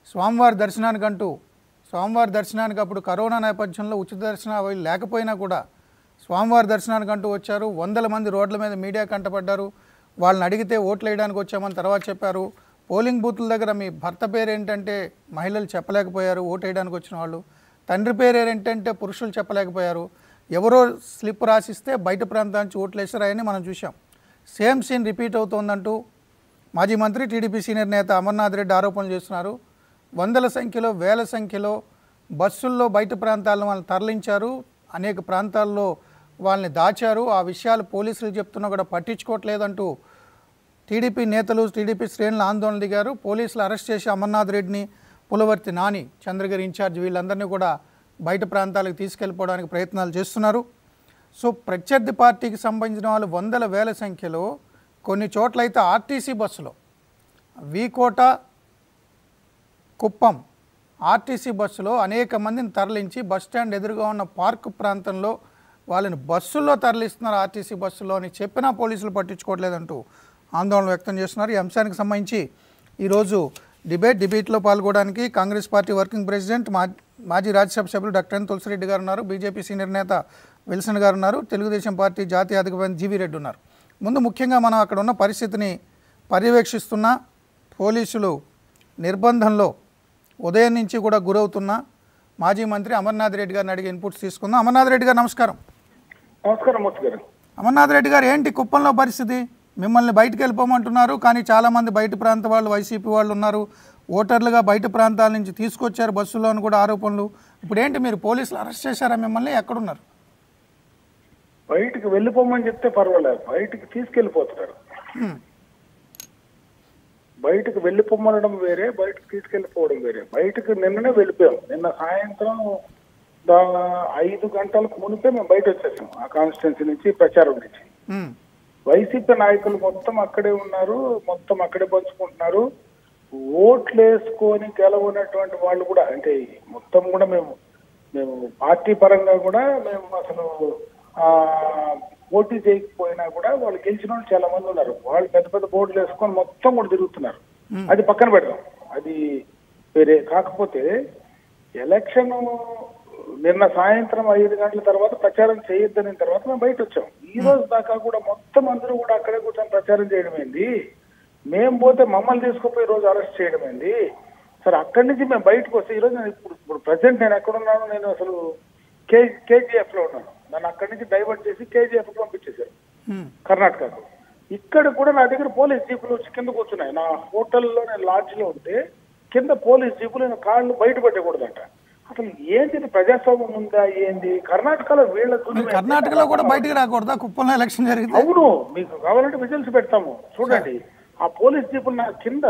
స్వామివారి దర్శనానికంటూ స్వామివారి దర్శనానికి అప్పుడు కరోనా నేపథ్యంలో ఉచిత దర్శనం అవి లేకపోయినా కూడా స్వామివారి దర్శనానికంటూ వచ్చారు వందల మంది రోడ్ల మీద మీడియా కంటపడ్డారు వాళ్ళని అడిగితే ఓట్లు వేయడానికి వచ్చామని తర్వాత చెప్పారు పోలింగ్ బూత్ల దగ్గర మీ భర్త పేరు ఏంటంటే మహిళలు చెప్పలేకపోయారు ఓటు వేయడానికి వచ్చిన వాళ్ళు తండ్రి పేరు ఏంటంటే పురుషులు చెప్పలేకపోయారు ఎవరో స్లిప్ రాసిస్తే బయట ప్రాంతాల నుంచి ఓట్లు వేసారని మనం చూసాం సేమ్ సీన్ రిపీట్ అవుతోందంటూ మాజీ మంత్రి టీడీపీ సీనియర్ నేత అమర్నాథ్ రెడ్డి ఆరోపణలు చేస్తున్నారు వందల సంఖ్యలో వేల సంఖ్యలో బస్సుల్లో బయట ప్రాంతాలను వాళ్ళని తరలించారు అనేక ప్రాంతాల్లో వాళ్ళని దాచారు ఆ విషయాలు పోలీసులు చెప్తున్నా కూడా పట్టించుకోవట్లేదంటూ టీడీపీ నేతలు టీడీపీ శ్రేణులు ఆందోళన దిగారు పోలీసులు అరెస్ట్ చేసి అమర్నాథ్ రెడ్డిని పులవర్తి నాని చంద్రగిరి ఇన్ఛార్జ్ వీళ్ళందరినీ కూడా బయట ప్రాంతాలకు తీసుకెళ్ళిపోవడానికి ప్రయత్నాలు చేస్తున్నారు సో ప్రత్యర్థి పార్టీకి సంబంధించిన వాళ్ళు వందల వేల సంఖ్యలో కొన్ని చోట్లయితే ఆర్టీసీ బస్సులో వీకోట కుప్పం ఆర్టీసీ బస్సులో అనేక మందిని తరలించి బస్ స్టాండ్ ఎదురుగా ఉన్న పార్క్ ప్రాంతంలో వాళ్ళని బస్సుల్లో తరలిస్తున్నారు ఆర్టీసీ బస్సులో అని చెప్పినా పోలీసులు పట్టించుకోవట్లేదంటూ ఆందోళన వ్యక్తం చేస్తున్నారు ఈ అంశానికి సంబంధించి ఈరోజు డిబేట్ డిబేట్లో పాల్గొనడానికి కాంగ్రెస్ పార్టీ వర్కింగ్ ప్రెసిడెంట్ మా మాజీ రాజ్యసభ సభ్యులు డాక్టర్ ఎన్ తులసిరెడ్డి గారు ఉన్నారు బీజేపీ సీనియర్ నేత విల్సన్ గారు ఉన్నారు తెలుగుదేశం పార్టీ జాతీయ అధికారి జీవీ రెడ్డి ఉన్నారు ముందు ముఖ్యంగా మనం అక్కడ ఉన్న పరిస్థితిని పర్యవేక్షిస్తున్న పోలీసులు నిర్బంధంలో ఉదయం నుంచి కూడా గురవుతున్న మాజీ మంత్రి అమర్నాథ్ రెడ్డి గారిని అడిగి ఇన్పుట్స్ తీసుకుందాం అమర్నాథ్ రెడ్డి గారు నమస్కారం నమస్కారం మూర్తి గారు అమర్నాథ్ రెడ్డి గారు ఏంటి కుప్పంలో పరిస్థితి మిమ్మల్ని బయటకు వెళ్ళిపోమంటున్నారు కానీ చాలామంది బయట ప్రాంత వాళ్ళు వైసీపీ వాళ్ళు ఉన్నారు ఓటర్లుగా బయట ప్రాంతాల నుంచి తీసుకొచ్చారు బస్సులో అని కూడా ఆరోపణలు ఇప్పుడు ఏంటి మీరు పోలీసులు అరెస్ట్ చేశారా మిమ్మల్ని ఎక్కడున్నారు బయటికి వెళ్ళిపోమని చెప్తే పర్వాలేదు బయటికి తీసుకెళ్లిపోతున్నారు హ్మ్. బయటకు వెళ్ళిపోమనడం వేరే బయటకు తీసుకెళ్లిపోవడం వేరే బయటకు నిన్ననే వెళ్ళిపోయాం నిన్న సాయంత్రం దా ఐదు గంటలకు మునిపే మేము బయట వచ్చేసాం ఆ కాన్స్టిట్యున్సీ నుంచి ప్రచారం నుంచి హ్మ్. వైసీపీ నాయకులు మొత్తం అక్కడే ఉన్నారు మొత్తం అక్కడే పంచుకుంటున్నారు ఓట్లు వేసుకొని గెలవనటువంటి వాళ్ళు కూడా అంటే మొత్తం కూడా మేము మేము పార్టీ పరంగా కూడా మేము అసలు ఆ పోటీ చేయకపోయినా కూడా వాళ్ళు గెలిచిన వాళ్ళు చాలా మంది ఉన్నారు వాళ్ళు పెద్ద పెద్ద బోర్డులు వేసుకొని మొత్తం కూడా తిరుగుతున్నారు అది పక్కన పెడదాం అది వేరే కాకపోతే ఎలక్షన్ నిన్న సాయంత్రం ఐదు గంటల తర్వాత ప్రచారం చేయొద్దనిన తర్వాత మేము బయట వచ్చాం ఈ రోజు దాకా కూడా మొత్తం అందరూ కూడా అక్కడే కూర్చొని ప్రచారం చేయడం ఏంది మేము పోతే మమ్మల్ని తీసుకుపోయి ఈ రోజు అరెస్ట్ చేయడం ఏంది సరే అక్కడి నుంచి మేము బయటకు వస్తే ఈ రోజు నేను ఇప్పుడు ఇప్పుడు ప్రజెంట్ నేను ఎక్కడున్నాను నేను అసలు కే కేజీఎఫ్ లో ఉన్నాను నన్ను అక్కడి నుంచి డైవర్ట్ చేసి కేజీఎఫ్ పంపించేశారు హ్మ్. కర్ణాటకకు ఇక్కడ కూడా నా దగ్గర పోలీస్ జీపులు వచ్చి కింద కూర్చున్నాయి నా హోటల్లో నేను లాడ్జ్ లో ఉంటే కింద పోలీస్ జీపులు నేను కాళ్ళు బయట పెట్టకూడదంట అసలు ఏంటి ఇది ప్రజాస్వామ్యం ఉందా ఏంది కర్ణాటకలో వీళ్ళ మీరు దుర్వినియోగం కర్ణాటకలో కూడా బయటికి రాకూడదా కుప్పంలో ఎలక్షన్ జరిగితే అవును మీకు కావాలంటే విజిల్స్ పెడతాము చూడండి ఆ పోలీస్ జీపులు నా కింద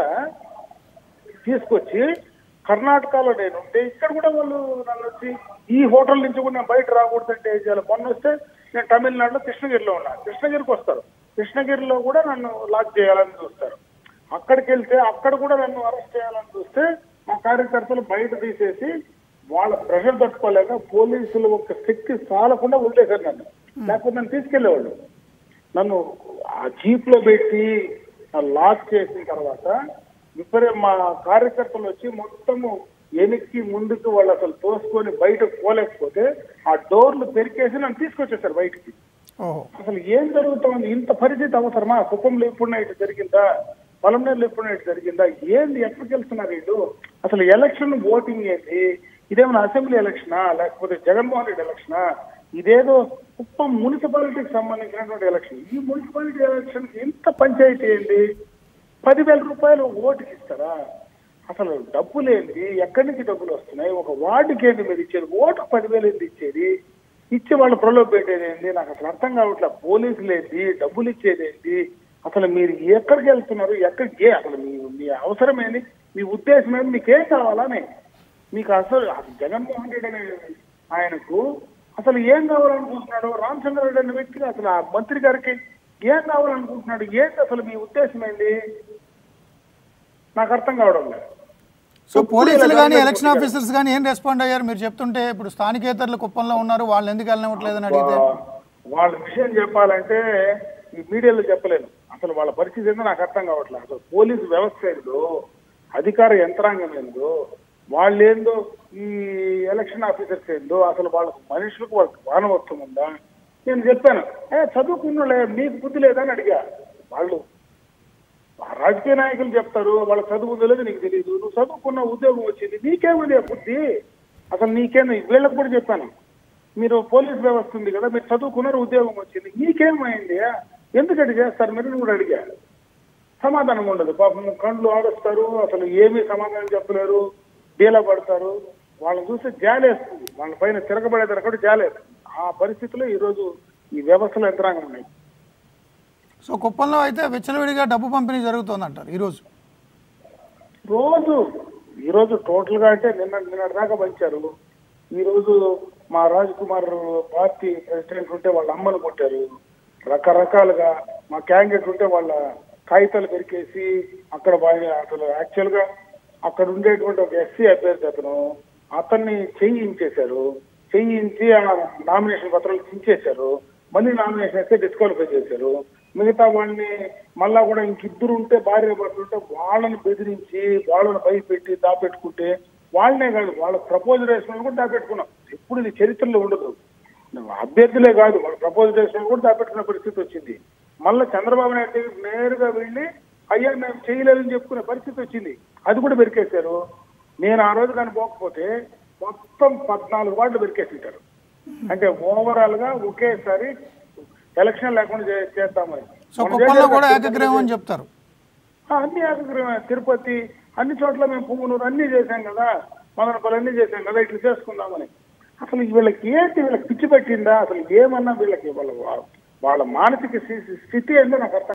తీసుకొచ్చి కర్ణాటకలో నేను ఉంటే ఇక్కడ కూడా వాళ్ళు నన్ను వచ్చి ఈ హోటల్ నుంచి కూడా నేను బయట రాకూడదంటే ఏం చేయాలి మొన్న వస్తే నేను తమిళనాడులో కృష్ణగిరిలో ఉన్నా కృష్ణగిరికి వస్తారు కృష్ణగిరిలో కూడా నన్ను లాక్ చేయాలని చూస్తారు అక్కడికి వెళ్తే అక్కడ కూడా నన్ను అరెస్ట్ చేయాలని చూస్తే మా కార్యకర్తలు బయట తీసేసి వాళ్ళ ప్రెషర్ తట్టుకోలేక పోలీసులు ఒక శక్తి చాలకుండా వదిలేశారు నన్ను లేకపోతే నన్ను తీసుకెళ్లేవాళ్ళు నన్ను ఆ జీప్ లో పెట్టి లాక్ చేసిన తర్వాత విపరీ మా కార్యకర్తలు వచ్చి మొత్తము వెనక్కి ముందుకు వాళ్ళు అసలు తోసుకొని బయటకు పోలేకపోతే ఆ డోర్లు పెరికేసి నన్ను తీసుకొచ్చేసారు బయటికి ఓహో అసలు ఏం జరుగుతోంది ఇంత పరిస్థితి అవసరమా కుప్పంలో ఎప్పుడు నైట్ జరిగిందా పొలంనేరులో ఎప్పుడు నైట్ జరిగిందా ఏంది ఎక్కడికి వెళ్తున్నారు వీళ్ళు అసలు ఎలక్షన్ ఓటింగ్ ఏంటి ఇదేమైనా అసెంబ్లీ ఎలక్షనా లేకపోతే జగన్మోహన్ రెడ్డి ఎలక్షనా ఇదేదో కుప్పం మున్సిపాలిటీకి సంబంధించినటువంటి ఎలక్షన్ ఈ మున్సిపాలిటీ ఎలక్షన్ ఇంత పంచాయతీ ఏంటి పదివేల రూపాయలు ఓటుకి ఇస్తారా అసలు డబ్బులు ఏంటి ఎక్కడి నుంచి డబ్బులు వస్తున్నాయి ఒక వార్డుకి ఏంటి మీరు ఇచ్చేది ఓటుకు పదివేలు ఏంటి ఇచ్చేది ఇచ్చి వాళ్ళు ప్రలోభ పెట్టేది ఏంటి నాకు అసలు అర్థం కావట్లేదు పోలీసులు ఏంటి డబ్బులు ఇచ్చేది ఏంటి అసలు మీరు ఎక్కడికి వెళ్తున్నారు ఎక్కడికి ఏ అసలు మీ మీ అవసరం ఏంటి మీ ఉద్దేశం ఏంటి మీకేం కావాలని మీకు అసలు అసలు జగన్మోహన్ రెడ్డి అనే ఆయనకు అసలు ఏం కావాలనుకుంటున్నాడు రామచంద్ర రెడ్డి అనే వ్యక్తికి అసలు ఆ మంత్రి గారికి ఏం కావాలనుకుంటున్నాడు ఏంటి అసలు మీ ఉద్దేశం ఏంటి నాకు అర్థం కావడం లేదు సో పోలీసులు కానీ ఎలక్షన్ ఆఫీసర్స్ కానీ ఏం రెస్పాండ్ అయ్యారు మీరు చెప్తుంటే ఇప్పుడు స్థానికేతరులు కుప్పంలో ఉన్నారు వాళ్ళు ఎందుకు వెళ్ళనివ్వట్లేదని అడిగితే వా- వాళ్ళ విషయం చెప్పాలంటే ఈ మీడియాలో చెప్పలేను అసలు వాళ్ళ పరిస్థితి ఏంటో నాకు అర్థం కావట్లేదు అసలు పోలీసు వ్యవస్థ ఏందో అధికార యంత్రాంగం ఏందో వాళ్ళు ఏందో ఈ ఎలక్షన్ ఆఫీసర్స్ ఏందో అసలు వాళ్ళకు మనుషులకు వాళ్ళకి మానవత్వం ఉందా నేను చెప్పాను ఏ చదువుకున్నోళ్ళే మీకు బుద్ధి లేదా అని అడిగా వాళ్ళు ఆ రాజకీయ నాయకులు చెప్తారు వాళ్ళ చదువు ఉందో లేదో నీకు తెలియదు నువ్వు చదువుకున్న ఉద్యోగం వచ్చింది నీకేముంది ఆ బుద్ధి అసలు నీకేంది వీళ్ళకి కూడా చెప్పాను మీరు పోలీస్ వ్యవస్థ ఉంది కదా మీరు చదువుకున్నారు ఉద్యోగం వచ్చింది నీకేమైంది ఎందుకటి చేస్తారు మీరు అని కూడా అడిగా సమాధానం ఉండదు పాపం కళ్ళు ఆడుస్తారు అసలు ఏమీ సమాధానం చెప్పలేరు డీలా పడతారు వాళ్ళని చూస్తే జాలేస్తుంది వాళ్ళ పైన తిరగబడేదారు కూడా జాలేస్తుంది ఆ పరిస్థితిలో ఈరోజు ఈ వ్యవస్థల యంత్రాంగం ఉన్నాయి సో కుప్పంలో అయితే విచ్చలవిడిగా డబ్బు పంపిణీ జరుగుతోందంటారు ఈరోజు రోజు ఈరోజు టోటల్ గా అంటే నిన్న నిన్న దాకా పంచారు ఈ రోజు మా రాజ్ కుమార్ పార్టీ ప్రెసిడెంట్ ఉంటే వాళ్ళ అమ్మను కొట్టారు రకరకాలుగా మా క్యాండిడేట్ ఉంటే వాళ్ళ కాగితాలు పెరికేసి అక్కడ వాళ్ళ- అసలు యాక్చువల్ గా అక్కడ ఉండేటువంటి ఒక ఎస్సీ అభ్యర్థి అతను అతన్ని చేయించేశారు చేయించి ఆ నామినేషన్ పత్రాలు చించేశారు మళ్ళీ నామినేషన్ వేస్తే డిస్క్వాలిఫై చేశారు మిగతా వాళ్ళని మళ్ళా కూడా ఇంకిద్దరు ఉంటే భార్య భర్తలు ఉంటే వాళ్ళని బెదిరించి వాళ్ళని భయపెట్టి దాపెట్టుకుంటే వాళ్ళనే కాదు వాళ్ళ ప్రపోజల్ వేసిన వాళ్ళు కూడా దాపెట్టుకున్నాం ఎప్పుడు ఇది చరిత్రలో ఉండదు అభ్యర్థులే కాదు వాళ్ళ ప్రపోజల్ చేసిన వాళ్ళు కూడా దాపెట్టుకునే పరిస్థితి వచ్చింది మళ్ళీ చంద్రబాబు నాయుడు దగ్గరికి నేరుగా వెళ్ళి అయ్యా మేము చేయలేదని చెప్పుకునే పరిస్థితి వచ్చింది అది కూడా పెరికేశారు నేను ఆ రోజు కానీ పోకపోతే మొత్తం పద్నాలుగు వార్డులు పెరికేసింటారు అంటే ఓవరాల్ గా ఒకేసారి ఎలక్షన్ లేకుండా చే- చేద్దామని సో మనం కుప్పంలో చేసేది కూడా తిరుపతి ఏకగ్రీవం అని చెప్తారు ఆ, అన్ని ఏకగ్రీవమే తిరుపతి అన్ని చోట్ల మేము పువ్వునూరు అన్ని చేశాం కదా మదనపల్లి అన్ని చేశాం కదా ఇట్లా చేసుకుందామని అసలు వీళ్ళకి ఏంటి వీళ్ళకి పిచ్చి పట్టిందా అసలు ఏమన్నా వీళ్ళకి వాళ్ళ వాళ్ళ మానసిక స్థితి ఏంటో నాకు అర్థం